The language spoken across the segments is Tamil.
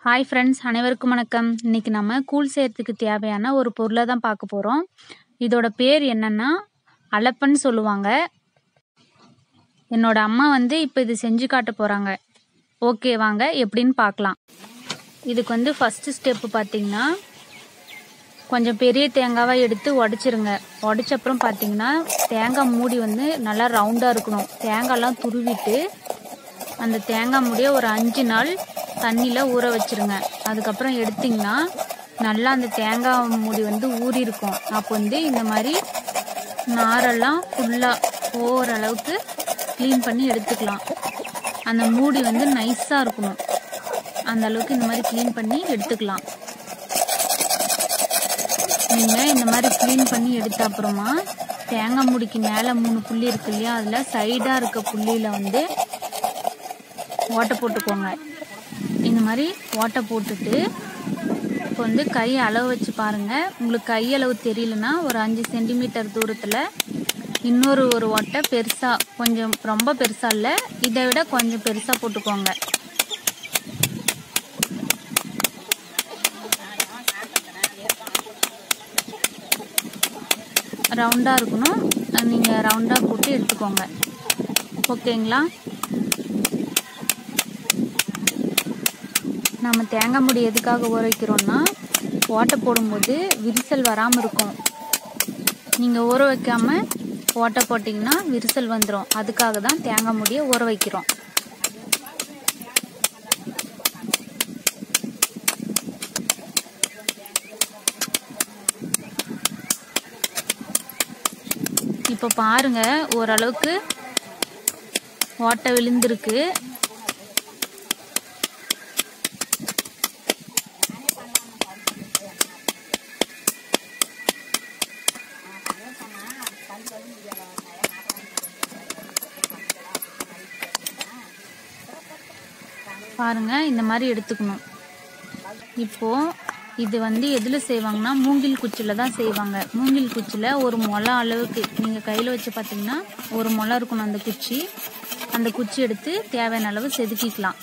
ஹாய் ஃப்ரெண்ட்ஸ் அனைவருக்கும் வணக்கம் இன்னைக்கு நம்ம கூழ் செய்யறதுக்கு தேவையான ஒரு பொருளை தான் பார்க்க போகிறோம் இதோட பேர் என்னன்னா அலப்பன்னு சொல்லுவாங்க என்னோட அம்மா வந்து இப்போ இது செஞ்சு காட்ட போகிறாங்க ஓகே வாங்க எப்படின்னு பார்க்கலாம் இதுக்கு வந்து ஃபஸ்ட்டு ஸ்டெப்பு பார்த்தீங்கன்னா கொஞ்சம் பெரிய தேங்காவை எடுத்து உடச்சிருங்க உடச்ச அப்புறம் பார்த்தீங்கன்னா தேங்காய் மூடி வந்து நல்லா ரவுண்டாக இருக்கணும் தேங்காய்லாம் துருவிட்டு அந்த தேங்காய் மூடியை ஒரு அஞ்சு நாள் தண்ணியில் ஊற வச்சிருங்க அதுக்கப்புறம் எடுத்திங்கன்னா நல்லா அந்த தேங்காய் மூடி வந்து ஊறி இருக்கும் அப்போ வந்து இந்த மாதிரி நாரெல்லாம் ஃபுல்லாக போகிற அளவுக்கு க்ளீன் பண்ணி எடுத்துக்கலாம் அந்த மூடி வந்து நைஸாக இருக்கணும் அந்த அளவுக்கு இந்த மாதிரி க்ளீன் பண்ணி எடுத்துக்கலாம் நீங்கள் இந்த மாதிரி க்ளீன் பண்ணி எடுத்த அப்புறமா தேங்காய் மூடிக்கு மேலே மூணு புள்ளி இருக்கு இல்லையா அதில் சைடாக இருக்க புள்ளியில் வந்து ஓட்டை போட்டுக்கோங்க இந்த மாதிரி ஓட்டை போட்டுட்டு இப்போ வந்து கை அளவு வச்சு பாருங்கள் உங்களுக்கு கை அளவு தெரியலனா ஒரு அஞ்சு சென்டிமீட்டர் தூரத்தில் இன்னொரு ஒரு ஓட்டை பெருசாக கொஞ்சம் ரொம்ப பெருசாக இல்லை இதை விட கொஞ்சம் பெருசாக போட்டுக்கோங்க ரவுண்டாக இருக்கணும் நீங்கள் ரவுண்டாக போட்டு எடுத்துக்கோங்க ஓகேங்களா நம்ம தேங்காய் முடி எதுக்காக ஊற வைக்கிறோம்னா ஓட்டை போடும்போது விரிசல் வராமல் இருக்கும் நீங்கள் ஊற வைக்காமல் ஓட்டை போட்டிங்கன்னா விரிசல் வந்துடும் அதுக்காக தான் தேங்காய் முடியை ஊற வைக்கிறோம் இப்போ பாருங்க ஓரளவுக்கு ஓட்டை விழுந்திருக்கு பாருங்க இந்த மாதிரி எடுத்துக்கணும் இப்போ இது வந்து எதில் செய்வாங்கன்னா மூங்கில் குச்சியில் தான் செய்வாங்க மூங்கில் குச்சியில் ஒரு முளை அளவுக்கு நீங்கள் கையில் வச்சு பார்த்தீங்கன்னா ஒரு முளை இருக்கணும் அந்த குச்சி அந்த குச்சி எடுத்து தேவையான அளவு செதுக்கிக்கலாம்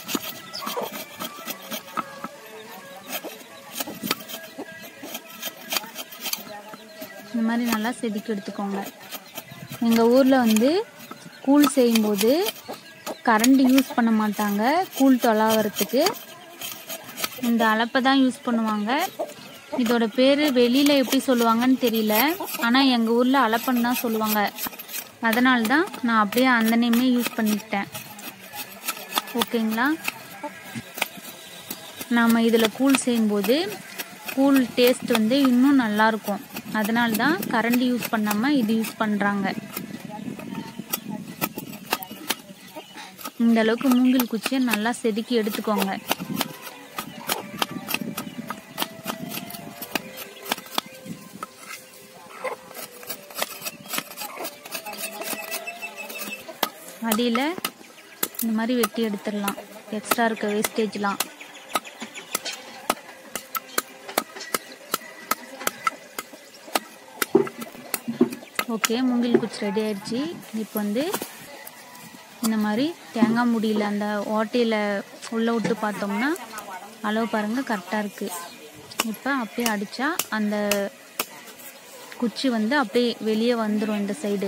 இந்த மாதிரி நல்லா செதுக்கி எடுத்துக்கோங்க எங்கள் ஊரில் வந்து கூழ் செய்யும்போது கரண்ட் யூஸ் பண்ண மாட்டாங்க கூழ் தொலாவறதுக்கு இந்த அலப்பை தான் யூஸ் பண்ணுவாங்க இதோட பேர் வெளியில் எப்படி சொல்லுவாங்கன்னு தெரியல ஆனால் எங்கள் ஊரில் அலப்பன்னு தான் சொல்லுவாங்க அதனால தான் நான் அப்படியே அந்த நேமே யூஸ் பண்ணிக்கிட்டேன் ஓகேங்களா நாம் இதில் கூழ் செய்யும்போது கூழ் டேஸ்ட் வந்து இன்னும் நல்லாயிருக்கும் அதனால தான் கரண்ட் யூஸ் பண்ணாமல் இது யூஸ் பண்ணுறாங்க இந்த அளவுக்கு மூங்கில் குச்சியை நல்லா செதுக்கி எடுத்துக்கோங்க அடியில் இந்த மாதிரி வெட்டி எடுத்துடலாம் எக்ஸ்ட்ரா இருக்க வேஸ்டேஜ்லாம் ஓகே மூங்கில் குச்சி ரெடி ஆயிடுச்சு இப்போ வந்து இந்த மாதிரி தேங்காய் முடியில் அந்த ஓட்டையில் உள்ளே விட்டு பார்த்தோம்னா அளவு பாருங்கள் கரெக்டாக இருக்குது இப்போ அப்படியே அடித்தா அந்த குச்சி வந்து அப்படியே வெளியே வந்துடும் இந்த சைடு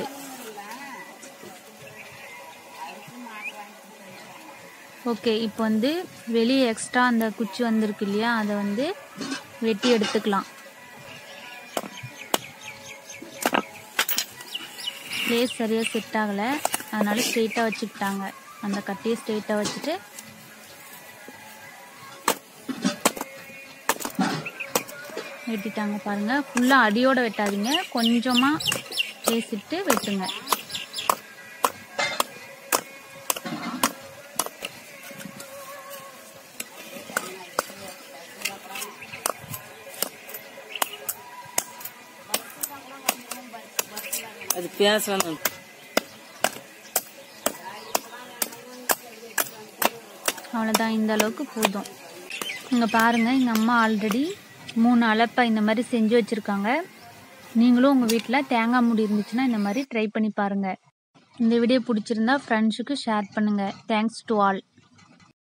ஓகே இப்போ வந்து வெளியே எக்ஸ்ட்ரா அந்த குச்சி வந்திருக்கு இல்லையா அதை வந்து வெட்டி எடுத்துக்கலாம் பிளேஸ் சரியாக செட் ஆகலை அதனால ஸ்ட்ரெயிட்டாக வச்சுக்கிட்டாங்க அந்த கட்டியை ஸ்ட்ரெயிட்டாக வச்சுட்டு வெட்டிட்டாங்க பாருங்கள் ஃபுல்லாக அடியோடு வெட்டாதீங்க கொஞ்சமாக பேசிட்டு வெட்டுங்க அது பேசணும் அவ்வளோதான் இந்த அளவுக்கு போதும் இங்கே பாருங்கள் எங்கள் அம்மா ஆல்ரெடி மூணு அலப்பை இந்த மாதிரி செஞ்சு வச்சுருக்காங்க நீங்களும் உங்கள் வீட்டில் தேங்காய் மூடி இருந்துச்சுன்னா இந்த மாதிரி ட்ரை பண்ணி பாருங்கள் இந்த வீடியோ பிடிச்சிருந்தா ஃப்ரெண்ட்ஸுக்கு ஷேர் பண்ணுங்கள் தேங்க்ஸ் டு ஆல்